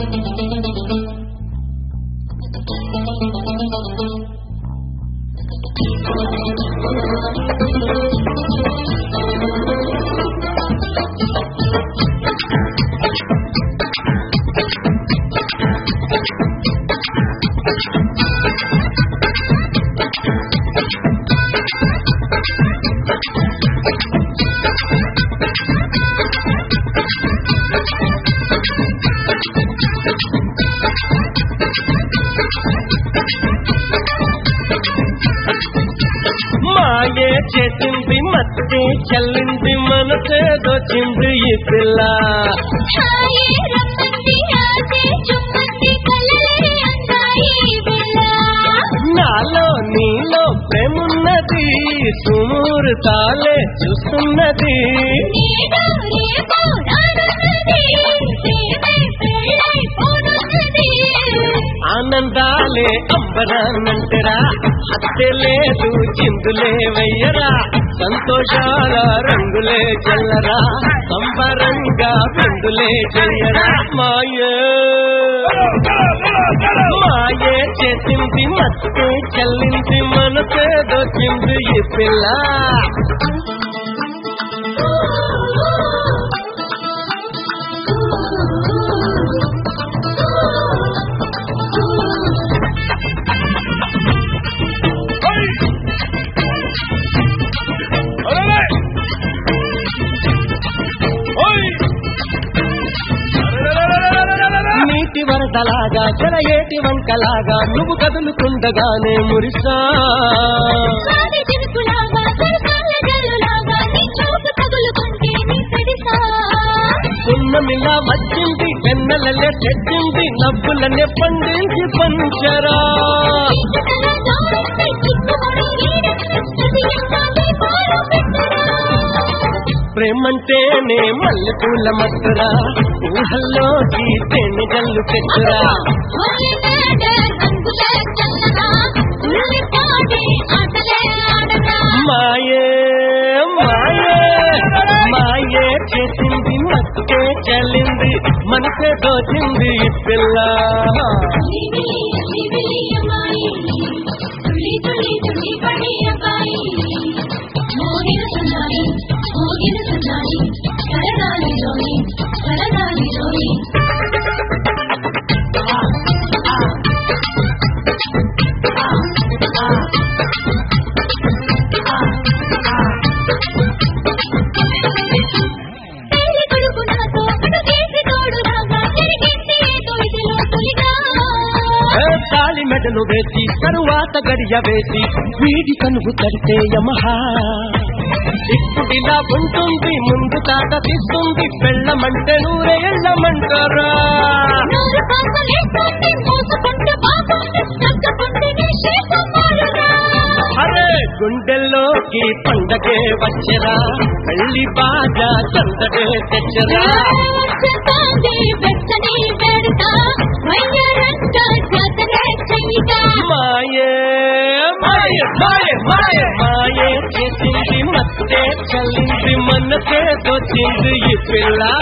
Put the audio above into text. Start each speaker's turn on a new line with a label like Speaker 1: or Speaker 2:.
Speaker 1: మాయే చేసింది మత్తే చల్లింది మనసే దొచ్చింది ఈ పిల్ల
Speaker 2: హాయే రమ్మంది ఆసే చుమ్మంది కలలే అందాయి వేళ
Speaker 1: నాలో నీలో ప్రేమున్నది సుమూరు తాలే చూస్తున్నది
Speaker 2: నేడు రేపు రానున్నది ప్రేమే పెళ్ళైపోనున్నది
Speaker 1: ఆనందాలే అంబరానంటరా హత్య లేదు చిందులే వెయ్యరా సంతోషాల రంగులే చల్లరా సంబరంగా బిందులే చెయ్యరా మాయే మాయే చేసింది మత్తే చల్లింది మనసే దొచ్చింది ఈ పిల్ల నీటి వరదలాగా చెలయేటి వంకలాగా నువ్వు కదులుకుండగానే మురిసా
Speaker 2: సాది చినుకులాగా సరసాల జల్లులాగా నీ చూపు తగులుకుంటే నీ తడిసా
Speaker 1: పున్నమిలా వచ్చింది వెన్నెలలే తెచ్చింది నవ్వులనే పండించి పంచరా
Speaker 2: చిక్కుతల జోడించి చిక్కుమని ఈడెత్తి ఎంగాలి పాలు పెట్టరా
Speaker 1: ప్రేమంటేనే మల్లెపూల మత్తురా ఊహల్లోకి తేనె జల్లు పెట్టురా
Speaker 2: మొయ్యనాడ రంగుల చల్లగా ఉల్లిపాడే ఆటలే ఆడగా
Speaker 1: మాయే మాయే మాయే చేసింది మత్తే చల్లింది మనసే దోచింది ఈ పిల్ల
Speaker 2: లివిలి లివిలి అమ్మాయి తులి తులి తులి పడి అబ్బాయి మోగిన సున్నాయి మోగిన సున్నాయి సరదాలిలోని సరదాలిలోని పెళ్లి కొడుకు నాతో అడుగేసి తోడు రాగా తిరిగింది ఏదో ఇదిలో తొలిగా
Speaker 1: ఏ తాళి మెడలు వేసి తరువాత గడియ వేసి వీడి కనుగు తడితే యమహా ఇప్పుడిలా ఉంటుంది ముందు తాట తీస్తుంది పెళ్ళమంటే నూరే ఎళ్ళమంటారా
Speaker 2: నోరు కాసలేస్తుంటే మోసుకుంటే బాగుంటే చక్కకుంటే నీ శేషం మారురా.
Speaker 1: అరే గుండెల్లోకి పండగే వచ్చరా పెళ్లి బాగా చందడే తెచ్చరా
Speaker 2: వచ్చేస్తోంది వెచ్చని వేడుక, వయ్యారంట జాతరే చెయ్యిక.
Speaker 1: మాయే మాయే మాయే మాయే మాయే చేసింది మత్తే చల్లింది మనసే దొచ్చింది ఈ పిల్ల